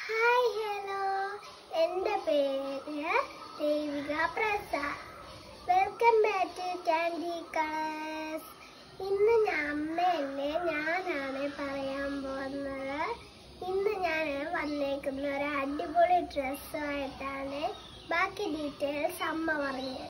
hi hello എൻ്റെ പേര് Devika Prasad welcome back to candy colours ഇന്ന് ഞാൻ അമ്മയല്ലേ ഞാനാണ് പറയാൻ പോകുന്നത് ഇന്ന് ഞാൻ വന്നേക്കുന്ന ഒരു അടിപൊളി ഡ്രസ്സുമായിട്ടാണ് ബാക്കി ഡീറ്റെയിൽസ് അമ്മ പറഞ്ഞു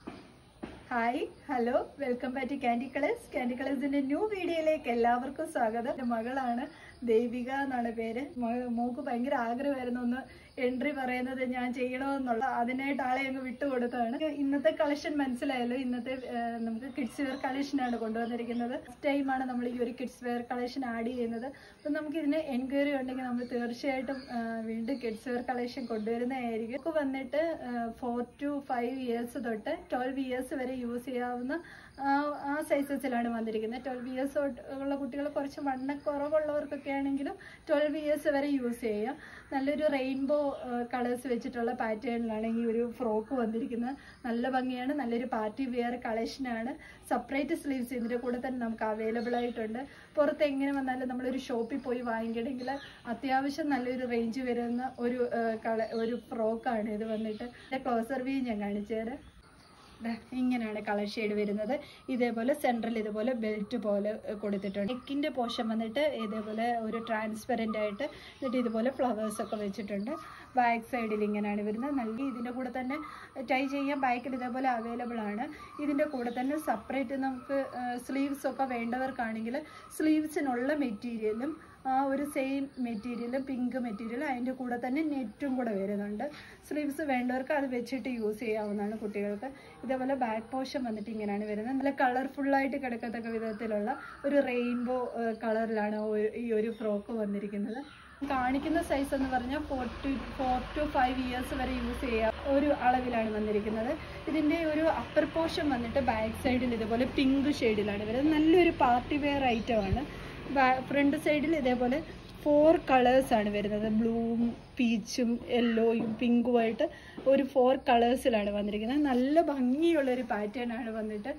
hi hello welcome back to candy colours candy കളേഴ്സിന്റെ ന്യൂ വീഡിയോയിലേക്ക് എല്ലാവർക്കും സ്വാഗതം എൻ്റെ മകളാണ് ദേവിക എന്നാണ് പേര് മോ- മോക്ക് ഭയങ്കര ആഗ്രഹമായിരുന്നു ഒന്ന് എൻട്രി പറയുന്നത് ഞാൻ ചെയ്യണമെന്നുള്ള അതിനായിട്ട് ആളെ അങ്ങ് വിട്ടുകൊടുത്തതാണ് ഇന്നത്തെ കളക്ഷൻ മനസ്സിലായല്ലോ ഇന്നത്തെ ആ, നമുക്ക് കിഡ്സ് വെയർ കളക്ഷനാണ് കൊണ്ടുവന്നിരിക്കുന്നത് ഫസ്റ്റ് ടൈമാണ് നമ്മൾ ഈ ഒരു കിഡ്സ് വെയർ കളക്ഷൻ ആഡ് ചെയ്യുന്നത് അപ്പം നമുക്ക് ഇതിന് എൻക്വയറി ഉണ്ടെങ്കിൽ നമ്മൾ തീർച്ചയായിട്ടും ആ, വീണ്ടും കിഡ്സ് വെയർ കളക്ഷൻ കൊണ്ടുവരുന്നതായിരിക്കും നമുക്ക് വന്നിട്ട് ഫോർ ടു ഫൈവ് ഇയേഴ്സ് തൊട്ട് ട്വൽവ് ഇയേഴ്സ് വരെ യൂസ് ചെയ്യാവുന്ന ആ, ആ സൈസസിലാണ് വന്നിരിക്കുന്നത് ട്വൽവ് ഇയേഴ്സ് ഉള്ള കുട്ടികൾ കുറച്ച് വണ്ണക്കുറവുള്ളവർക്കൊക്കെ ആണെങ്കിലും ട്വൽവ് ഇയേഴ്സ് വരെ യൂസ് ചെയ്യാം നല്ലൊരു റെയിൻബോ കളേഴ്സ് വെച്ചിട്ടുള്ള പാറ്റേണിലാണ് ഈ ഒരു ഫ്രോക്ക് വന്നിരിക്കുന്നത് നല്ല ഭംഗിയാണ് നല്ലൊരു പാർട്ടി വെയർ കളക്ഷനാണ് സെപ്പറേറ്റ് സ്ലീവ്സ് ഇതിൻ്റെ കൂടെ തന്നെ നമുക്ക് അവൈലബിൾ ആയിട്ടുണ്ട് പുറത്ത് എങ്ങനെ വന്നാലും നമ്മളൊരു ഷോപ്പിൽ പോയി വാങ്ങിക്കണമെങ്കിൽ അത്യാവശ്യം നല്ലൊരു റേഞ്ച് വരുന്ന ഒരു ആ, കള ഒരു ഫ്രോക്കാണ് ഇത് വന്നിട്ട് ക്ലോസർ വ്യൂ ഞാൻ കാണിച്ചു തരാം ദാ ഇങ്ങനെയാണ് കളർ ഷെയ്ഡ് വരുന്നത് ഇതേപോലെ സെൻട്രൽ ഇതുപോലെ ബെൽറ്റ് പോലെ ഏഹ്, കൊടുത്തിട്ടുണ്ട് നെക്കിൻ്റെ പോർഷൻ വന്നിട്ട് ഇതേപോലെ ഒരു ട്രാൻസ്പെറൻ്റ് ആയിട്ട് എന്നിട്ട് ഇതുപോലെ ഫ്ലവേഴ്സ് ഒക്കെ വെച്ചിട്ടുണ്ട് ബാക്ക് സൈഡിൽ ഇങ്ങനെയാണ് വരുന്നത് നല്ല ഇതിൻ്റെ കൂടെ തന്നെ ടൈ ചെയ്യാൻ ബാക്കിൽ ഇതേപോലെ അവൈലബിൾ ആണ് ഇതിൻ്റെ കൂടെ തന്നെ സെപ്പറേറ്റ് നമുക്ക് സ്ലീവ്സ് ഒക്കെ വേണ്ടവർക്കാണെങ്കിൽ സ്ലീവ്സിനുള്ള മെറ്റീരിയലും ആ ഒരു സെയിം മെറ്റീരിയൽ പിങ്ക് മെറ്റീരിയൽ അതിൻ്റെ കൂടെ തന്നെ നെറ്റും കൂടെ വരുന്നുണ്ട് സ്ലീവ്സ് വേണ്ടവർക്ക് അത് വെച്ചിട്ട് യൂസ് ചെയ്യാവുന്നതാണ് കുട്ടികൾക്ക് ഇതേപോലെ ബാക്ക് പോർഷൻ വന്നിട്ട് ഇങ്ങനെയാണ് വരുന്നത് നല്ല കളർഫുള്ളായിട്ട് കിടക്കത്തക്ക വിധത്തിലുള്ള ഒരു റെയിൻബോ കളറിലാണ് ഈ ഒരു ഫ്രോക്ക് വന്നിരിക്കുന്നത് കാണിക്കുന്ന സൈസ് എന്ന് പറഞ്ഞാൽ four to four to five years വരെ യൂസ് ചെയ്യാം ഒരു അളവിലാണ് വന്നിരിക്കുന്നത് ഇതിൻ്റെ ഒരു അപ്പർ പോർഷൻ വന്നിട്ട് ബാക്ക് സൈഡിൽ ഇതുപോലെ പിങ്ക് ഷെയ്ഡിലാണ് വരുന്നത് നല്ലൊരു പാർട്ടി വെയർ ഐറ്റമാണ് ഫ്രണ്ട് സൈഡിൽ ഇതേപോലെ ഫോർ കളേഴ്സ് ആണ് വരുന്നത് ബ്ലൂവും പീച്ചും യെല്ലോയും പിങ്കുമായിട്ട് ഒരു ഫോർ കളേഴ്സിലാണ് വന്നിരിക്കുന്നത് നല്ല ഭംഗിയുള്ള ഒരു പാറ്റേൺ ആണ് വന്നിട്ട്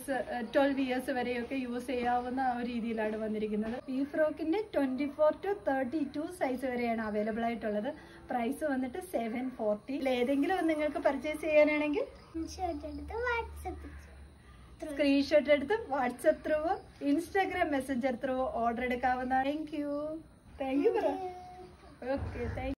ട്വൽവ് ഇയേഴ്സ് വരെയൊക്കെ യൂസ് ചെയ്യാവുന്ന ആ ഒരു രീതിയിലാണ് വന്നിരിക്കുന്നത് ഈ ഫ്രോക്കിന്റെ twenty four to thirty two size വരെയാണ് അവൈലബിൾ ആയിട്ടുള്ളത് പ്രൈസ് വന്നിട്ട് സെവൻ ഫോർട്ടി ഏതെങ്കിലും നിങ്ങൾക്ക് പർച്ചേസ് ചെയ്യാനാണെങ്കിൽ ഷർട്ട് എടുത്ത് വാട്സപ്പ് സ്ക്രീൻഷോട്ട് എടുത്ത് WhatsApp through Instagram messenger through order എടുക്കാവുന്ന താങ്ക് യു താങ്ക് യു പറ ഓക്കെ താങ്ക്